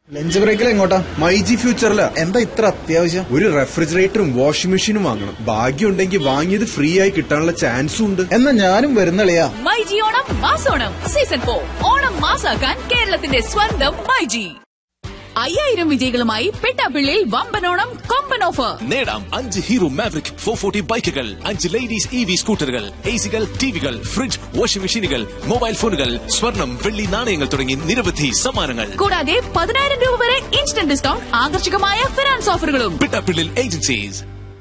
lunch ബ്രേക്കിൽ എങ്ങോട്ടാ മൈജി ഫ്യൂച്ചറില എന്താ ഇത്ര അത്യാവശ്യം ഒരു റെഫ്രിജറേറ്ററും വാഷിംഗ് മെഷീനും വാങ്ങണം ഭാഗ്യം ഉണ്ടെങ്കിൽ വാങ്ങിയത് ഫ്രീ ആയി കിട്ടാനുള്ള ചാൻസും ഉണ്ട് എന്നാ ഞാനും വരുന്നളിയാ മൈജി ഓണം മാസോണം സീസൺ ഫോർ ഓണം മാസാക്കാൻ കേരളത്തിന്റെ സ്വന്തം മൈജി അയ്യായിരം വിജയികളുമായി പെട്ടാപ്പിള്ളിയിൽ വമ്പനോണം കൊമ്പൻ ഓഫർ നേടാം അഞ്ച് ഹീറോ മാവറിക് ഫോർ ഫോർട്ടി ബൈക്കുകൾ അഞ്ച് ലേഡീസ് ഇ വി സ്കൂട്ടറുകൾ എ സികൾ ടിവികൾ ഫ്രിഡ്ജ് വാഷിംഗ് മെഷീനുകൾ മൊബൈൽ ഫോണുകൾ സ്വർണം വെള്ളി നാണയങ്ങൾ തുടങ്ങി നിരവധി സമ്മാനങ്ങൾ കൂടാതെ പതിനായിരം രൂപ വരെ ഇൻസ്റ്റന്റ് ഡിസ്കൗണ്ട് ആകർഷകമായ ഫിനാൻസ് ഓഫറുകളും പിട്ടാപ്പിള്ളിൽ ഏജൻസീസ്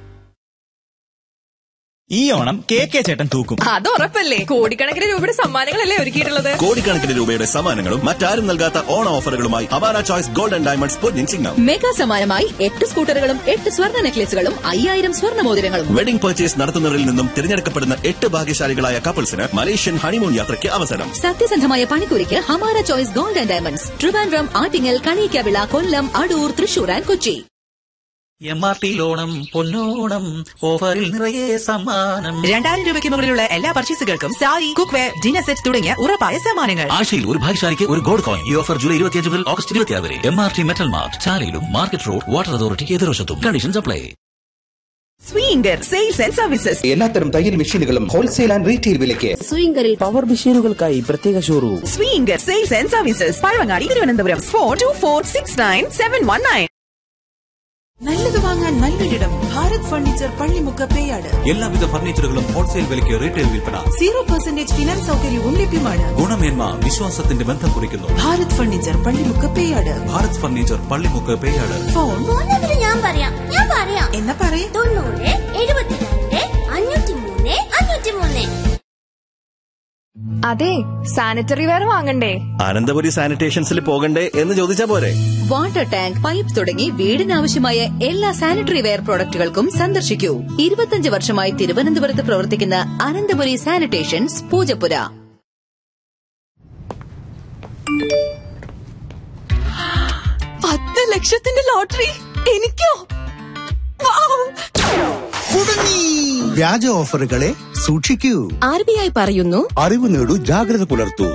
ഈ ഓണം കെ കെ ചേട്ടൻ തൂക്കും അത് ഉറപ്പല്ലേ കോടിക്കണക്കിന് രൂപയുടെ സമ്മാനങ്ങളല്ലേ ഒരുക്കിയിട്ടുള്ളത് കോടിക്കണക്കിന് രൂപയുടെ സമ്മാനങ്ങളും മറ്റാരും നൽകാത്ത ഓണ ഓഫറുകളുമായി അവാര ചോയ്സ് ഗോൾഡൻ ഡയമണ്ട്സ് പൊന്നിൻ ചിങ്ങം മെഗാ സമ്മാനമായി എട്ട് സ്കൂട്ടറുകളും എട്ട് സ്വർണ്ണ നെക്ലേസുകളും അയ്യായിരം സ്വർണ്ണ മോതിരങ്ങളും വെഡിംഗ് പർച്ചേസ് നടത്തുന്നവരിൽ നിന്നും തിരഞ്ഞെടുക്കപ്പെടുന്ന എട്ട് ഭാഗ്യശാലികളായ കപ്പിൾസിന് മലേഷ്യൻ ഹണിമൂൺ യാത്രയ്ക്ക് അവസരം സത്യസന്ധമായ പണിക്കൂലിക്ക് Hamara choice gold and diamonds Trivandrum Attingal Kaniyakavila Kollam Adoor Thrissur and Kochi M R T ലോണം പൊന്നോണം ഓഫറിൽ നിറയെ സമ്മാനം രണ്ടായിരം രൂപയ്ക്ക് മുകളിലുള്ള എല്ലാ പർച്ചേസുകൾക്കും sari cookware dinner set തുടങ്ങിയ ഉറപ്പായ സമ്മാനങ്ങൾ ആഴ്ചയിൽ ഒരു ഭാഗ്യശാലിക്ക് ഒരു ഗോൾഡ് കോയിൻ ഈ ഓഫർ ജൂലൈ ഇരുപത്തിയഞ്ച് മുതൽ ഓഗസ്റ്റ് ഇരുപത്തിയാറ് വരെ M R T metal mart ചാലയിലും മാർക്കറ്റ് റോഡ് വാട്ടർ അതോറിറ്റി എതിർവശത്തും conditions apply Swinger sales and services എല്ലാത്തരം തയ്യൽ മെഷീനുകളും ഹോൾസെയിൽ ആൻഡ് റീറ്റെയിൽ വിലയ്ക്ക് സ്വിംഗറിൽ പവർ മെഷീനുകൾക്കായി പ്രത്യേക showroom Swinger sales and services Pazhavangadi Thiruvananthapuram four two four six nine seven one nine നല്ലത് വാങ്ങാൻ നല്ലൊരിടം ഭാരത് ഫർണിച്ചർ പള്ളിമുക്ക് പേയാട് എല്ലാവിധ ഫർണിച്ചറുകളും ഹോൾസെയിൽ വിലയ്ക്ക് റീറ്റെയിൽ വിൽപ്പന സീറോ പെർസെന്റേജ് ഫിനാൻസ് സൗകര്യവും ലഭ്യമാണ് ഗുണമേന്മ വിശ്വാസത്തിന്റെ ബന്ധം കുറിക്കുന്നു Bharat furniture Pallimukku Peyad Bharat furniture Pallimukku Peyad phone phone number ഞാൻ പറയാം ഞാൻ പറയാം എന്നാ പറയേ തൊണ്ണൂറ് എഴുപത്തിരണ്ട് അഞ്ഞൂറ്റി മൂന്ന് അഞ്ഞൂറ്റി മൂന്ന് അതെ സാനിറ്ററി വെയർ വാങ്ങണ്ടേ അനന്തപുരി സാനിറ്റേഷൻസിൽ പോകണ്ടേ എന്ന് ചോദിച്ചാ പോരെ വാട്ടർ ടാങ്ക് പൈപ്പ് തുടങ്ങി വീടിനാവശ്യമായ എല്ലാ സാനിറ്ററി വെയർ പ്രോഡക്റ്റുകൾക്കും സന്ദർശിക്കൂ ഇരുപത്തിയഞ്ച് വർഷമായി തിരുവനന്തപുരത്ത് പ്രവർത്തിക്കുന്ന അനന്തപുരി സാനിറ്റേഷൻസ് പൂജപ്പുര പത്ത് ലക്ഷത്തിന്റെ ലോട്ടറി എനിക്കോ വ്യാജ ഓഫറുകളെ സൂക്ഷിക്കൂ ആർ ബി ഐ പറയുന്നു അറിവ് നേടൂ ജാഗ്രത പുലർത്തൂ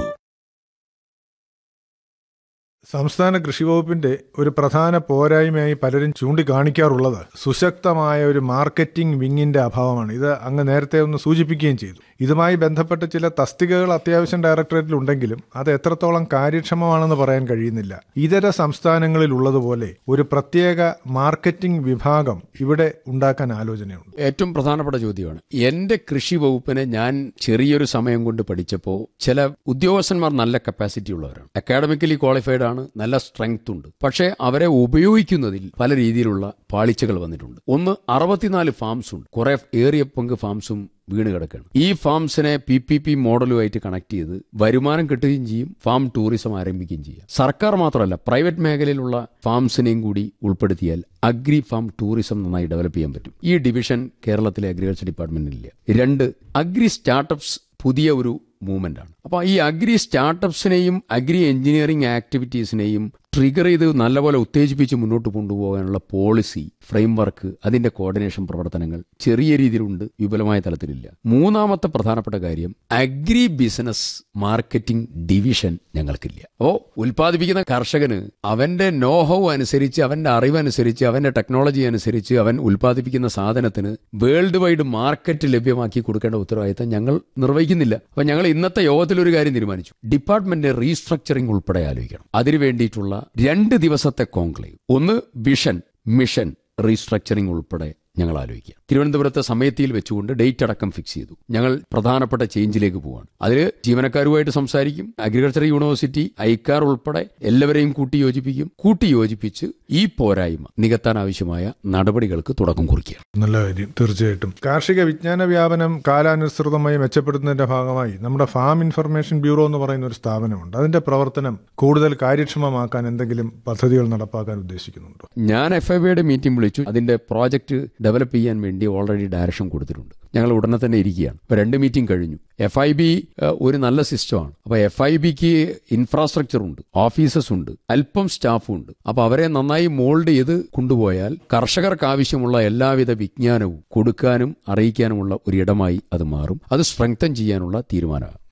സംസ്ഥാന കൃഷി വകുപ്പിന്റെ ഒരു പ്രധാന പോരായ്മയായി പലരും ചൂണ്ടിക്കാണിക്കാറുള്ളത് സുശക്തമായ ഒരു മാർക്കറ്റിംഗ് വിങ്ങിന്റെ അഭാവമാണ് ഇത് അങ്ങ് നേരത്തെ ഒന്ന് സൂചിപ്പിക്കുകയും ചെയ്തു ഇതുമായി ബന്ധപ്പെട്ട് ചില തസ്തികകൾ അത്യാവശ്യം ഡയറക്ടറേറ്റിൽ ഉണ്ടെങ്കിലും അത് എത്രത്തോളം കാര്യക്ഷമമാണെന്ന് പറയാൻ കഴിയുന്നില്ല ഇതര സംസ്ഥാനങ്ങളിൽ ഉള്ളതുപോലെ ഒരു പ്രത്യേക മാർക്കറ്റിംഗ് വിഭാഗം ഇവിടെ ഉണ്ടാക്കാൻ ആലോചനയുണ്ട് ഏറ്റവും പ്രധാനപ്പെട്ട ചോദ്യമാണ് എന്റെ കൃഷി വകുപ്പിനെ ഞാൻ ചെറിയൊരു സമയം കൊണ്ട് പഠിച്ചപ്പോൾ ചില ഉദ്യോഗസ്ഥന്മാർ നല്ല കപ്പാസിറ്റി ഉള്ളവരാണ് അക്കാഡമിക്കലി ക്വാളിഫൈഡ് ആണ് നല്ല സ്ട്രെങ്ത് ഉണ്ട് പക്ഷേ അവരെ ഉപയോഗിക്കുന്നതിൽ പല രീതിയിലുള്ള പാളിച്ചകൾ വന്നിട്ടുണ്ട് ഒന്ന് അറുപത്തിനാല് ഫാംസ് ഉണ്ട് കുറെ ഏറിയ പങ്ക് ഫാംസും വീണ് കിടക്കുകയാണ് ഈ ഫാംസിനെ പി പി പി മോഡലുമായിട്ട് കണക്ട് ചെയ്ത് വരുമാനം കിട്ടുകയും ചെയ്യും ഫാം ടൂറിസം ആരംഭിക്കുകയും ചെയ്യാം സർക്കാർ മാത്രമല്ല പ്രൈവറ്റ് മേഖലയിലുള്ള ഫാംസിനെയും കൂടി ഉൾപ്പെടുത്തിയാൽ അഗ്രി ഫാം ടൂറിസം നന്നായി ഡെവലപ്പ് ചെയ്യാൻ പറ്റും ഈ ഡിവിഷൻ കേരളത്തിലെ അഗ്രികൾച്ചർ ഡിപ്പാർട്ട്മെന്റിലില്ല രണ്ട് അഗ്രി സ്റ്റാർട്ടപ്സ് പുതിയ ഒരു മൂവ്മെന്റ് ആണ് അപ്പോൾ ഈ അഗ്രി സ്റ്റാർട്ടപ്സിനെയും അഗ്രി എഞ്ചിനീയറിംഗ് ആക്ടിവിറ്റീസിനെയും ട്രിഗർ ചെയ്ത് നല്ലപോലെ ഉത്തേജിപ്പിച്ച് മുന്നോട്ട് കൊണ്ടുപോകാനുള്ള പോളിസി ഫ്രെയിംവർക്ക് അതിന്റെ കോർഡിനേഷൻ പ്രവർത്തനങ്ങൾ ചെറിയ രീതിയിലുണ്ട് വിപുലമായ തലത്തിലില്ല മൂന്നാമത്തെ പ്രധാനപ്പെട്ട കാര്യം അഗ്രി ബിസിനസ് മാർക്കറ്റിംഗ് ഡിവിഷൻ ഞങ്ങൾക്കില്ല അപ്പോൾ ഉൽപ്പാദിപ്പിക്കുന്ന കർഷകന് അവന്റെ നോഹവ് അനുസരിച്ച് അവന്റെ അറിവനുസരിച്ച് അവന്റെ ടെക്നോളജി അനുസരിച്ച് അവൻ ഉൽപ്പാദിപ്പിക്കുന്ന സാധനത്തിന് വേൾഡ് വൈഡ് മാർക്കറ്റ് ലഭ്യമാക്കി കൊടുക്കേണ്ട ഉത്തരവാദിത്തം ഞങ്ങൾ നിർവഹിക്കുന്നില്ല അപ്പൊ ഞങ്ങൾ ഇന്നത്തെ യോഗത്തിൽ ഒരു കാര്യം തീരുമാനിച്ചു ഡിപ്പാർട്ട്മെന്റ് റീസ്ട്രക്ചറിംഗ് ഉൾപ്പെടെ ആലോചിക്കണം അതിനു വേണ്ടിയിട്ടുള്ള രണ്ട് ദിവസത്തെ കോൺക്ലേവ് ഒന്ന് വിഷൻ മിഷൻ റീസ്ട്രക്ചറിംഗ് ഉൾപ്പെടെ ഞങ്ങൾ ആലോചിക്കുക തിരുവനന്തപുരത്തെ സമയത്തിൽ വെച്ചുകൊണ്ട് ഡേറ്റ് അടക്കം ഫിക്സ് ചെയ്തു ഞങ്ങൾ പ്രധാനപ്പെട്ട ചേഞ്ചിലേക്ക് പോവാണ് അതിൽ ജീവനക്കാരുമായിട്ട് സംസാരിക്കും അഗ്രികൾച്ചർ യൂണിവേഴ്സിറ്റി ഐക്കാർ ഉൾപ്പെടെ എല്ലാവരെയും കൂട്ടി യോജിപ്പിക്കും കൂട്ടി യോജിപ്പിച്ച് ഈ പോരായ്മ നികത്താൻ ആവശ്യമായ നടപടികൾക്ക് തുടക്കം കുറിക്കുക നല്ല കാര്യം തീർച്ചയായിട്ടും കാർഷിക വിജ്ഞാന വ്യാപനം കാലാനുസൃതമായി മെച്ചപ്പെടുത്തുന്നതിന്റെ ഭാഗമായി നമ്മുടെ ഫാം ഇൻഫർമേഷൻ ബ്യൂറോ എന്ന് പറയുന്ന ഒരു സ്ഥാപനമുണ്ട് അതിന്റെ പ്രവർത്തനം കൂടുതൽ കാര്യക്ഷമമാക്കാൻ എന്തെങ്കിലും പദ്ധതികൾ നടപ്പാക്കാൻ ഉദ്ദേശിക്കുന്നുണ്ടോ ഞാൻ എഫ് ഐ ബിയുടെ മീറ്റിംഗ് വിളിച്ചു അതിന്റെ പ്രോജക്റ്റ് ഡെവലപ്പ് ചെയ്യാൻ വേണ്ടി ഓൾറെഡി ഡയറക്ഷൻ കൊടുത്തിട്ടുണ്ട് ഞങ്ങൾ ഉടനെ തന്നെ ഇരിക്കുകയാണ് ഇപ്പോൾ രണ്ട് മീറ്റിംഗ് കഴിഞ്ഞു എഫ് ഐ ബി ഒരു നല്ല സിസ്റ്റമാണ് അപ്പോൾ എഫ് ഐ ബിക്ക് ഇൻഫ്രാസ്ട്രക്ചർ ഉണ്ട് ഓഫീസസ് ഉണ്ട് അല്പം സ്റ്റാഫും ഉണ്ട് അപ്പോൾ അവരെ നന്നായി മോൾഡ് ചെയ്ത് കൊണ്ടുപോയാൽ കർഷകർക്ക് ആവശ്യമുള്ള എല്ലാവിധ വിജ്ഞാനവും കൊടുക്കാനും അറിയിക്കാനുമുള്ള ഒരു ഇടമായി അത് മാറും അത് സ്ട്രെങ്തൻ ചെയ്യാനുള്ള തീരുമാനമാണ്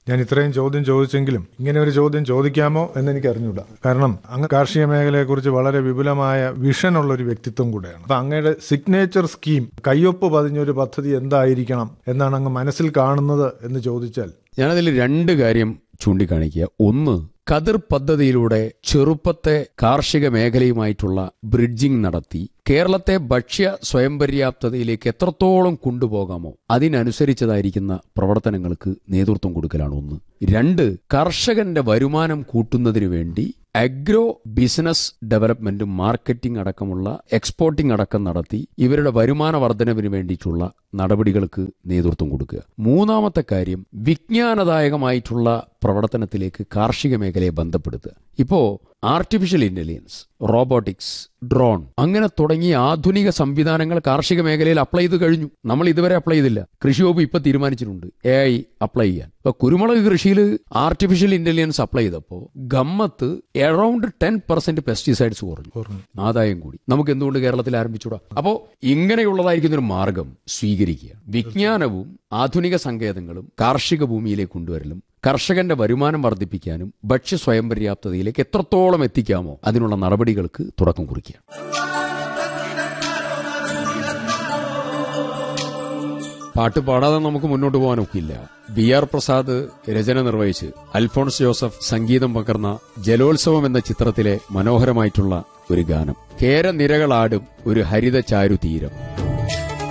ഞാൻ ഇത്രയും ചോദ്യം ചോദിച്ചെങ്കിലും ഇങ്ങനെ ഒരു ചോദ്യം ചോദിക്കാമോ എന്ന് എനിക്ക് അറിഞ്ഞൂടാ കാരണം അങ്ങ് കാർഷിക മേഖലയെക്കുറിച്ച് വളരെ വിപുലമായ വിഷനുള്ള ഒരു വ്യക്തിത്വം കൂടെയാണ് അപ്പൊ അങ്ങയുടെ സിഗ്നേച്ചർ സ്കീം കയ്യൊപ്പ് പതിഞ്ഞൊരു പദ്ധതി എന്തായിരിക്കണം എന്നാണ് അങ്ങ് മനസ്സിൽ കാണുന്നത് എന്ന് ചോദിച്ചാൽ ഞാനതിൽ രണ്ട് കാര്യം ചൂണ്ടിക്കാണിക്കുക ഒന്ന് കതിർ പദ്ധതിയിലൂടെ ചെറുപ്പത്തെ കാർഷിക മേഖലയുമായിട്ടുള്ള ബ്രിഡ്ജിംഗ് നടത്തി കേരളത്തെ ഭക്ഷ്യ സ്വയം പര്യാപ്തതയിലേക്ക് എത്രത്തോളം കൊണ്ടുപോകാമോ അതിനനുസരിച്ചതായിരിക്കുന്ന പ്രവർത്തനങ്ങൾക്ക് നേതൃത്വം കൊടുക്കലാണ് ഒന്ന് രണ്ട് കർഷകന്റെ വരുമാനം കൂട്ടുന്നതിന് വേണ്ടി അഗ്രോ ബിസിനസ് ഡെവലപ്മെന്റും മാർക്കറ്റിംഗ് അടക്കമുള്ള എക്സ്പോർട്ടിംഗ് അടക്കം നടത്തി ഇവരുടെ വരുമാന വർധനവിന് വേണ്ടിയിട്ടുള്ള നടപടികൾക്ക് നേതൃത്വം കൊടുക്കുക മൂന്നാമത്തെ കാര്യം വിജ്ഞാനദായകമായിട്ടുള്ള പ്രവർത്തനത്തിലേക്ക് കാർഷിക മേഖലയെ ബന്ധപ്പെടുത്തുക ഇപ്പോ ആർട്ടിഫിഷ്യൽ ഇന്റലിജൻസ് റോബോട്ടിക്സ് ഡ്രോൺ അങ്ങനെ തുടങ്ങിയ ആധുനിക സംവിധാനങ്ങൾ കാർഷിക മേഖലയിൽ അപ്ലൈ ചെയ്ത് കഴിഞ്ഞു നമ്മൾ ഇതുവരെ അപ്ലൈ ചെയ്തില്ല കൃഷി വകുപ്പ് ഇപ്പൊ തീരുമാനിച്ചിട്ടുണ്ട് എ ഐ അപ്ലൈ ചെയ്യാൻ ഇപ്പൊ കുരുമുളക് കൃഷിയിൽ ആർട്ടിഫിഷ്യൽ ഇന്റലിജൻസ് അപ്ലൈ ചെയ്തപ്പോൾ ഗമ്മത്ത് അറൌണ്ട് ടെൻ പെർസെന്റ് പെസ്റ്റിസൈഡ്സ് കുറഞ്ഞു ആദായം കൂടി നമുക്ക് എന്തുകൊണ്ട് കേരളത്തിൽ ആരംഭിച്ചൂടാ അപ്പോ ഇങ്ങനെയുള്ളതായിരിക്കുന്ന ഒരു മാർഗം സ്വീകരിക്കുക വിജ്ഞാനവും ആധുനിക സങ്കേതങ്ങളും കാർഷിക ഭൂമിയിലേക്ക് കൊണ്ടുവരലും കർഷകന്റെ വരുമാനം വർദ്ധിപ്പിക്കാനും ഭക്ഷ്യ സ്വയം പര്യാപ്തതയിലേക്ക് എത്രത്തോളം എത്തിക്കാമോ അതിനുള്ള നടപടികൾക്ക് തുടക്കം കുറിക്കുക പാട്ട് പാടാതെ നമുക്ക് മുന്നോട്ട് പോകാൻ ഒക്കില്ല ബി ആർ പ്രസാദ് രചന നിർവഹിച്ച് അൽഫോൺസ് ജോസഫ് സംഗീതം പകർന്ന ജലോത്സവം എന്ന ചിത്രത്തിലെ മനോഹരമായിട്ടുള്ള ഒരു ഗാനം കേരനിരകളാടും ഒരു ഹരിത ചാരു തീരം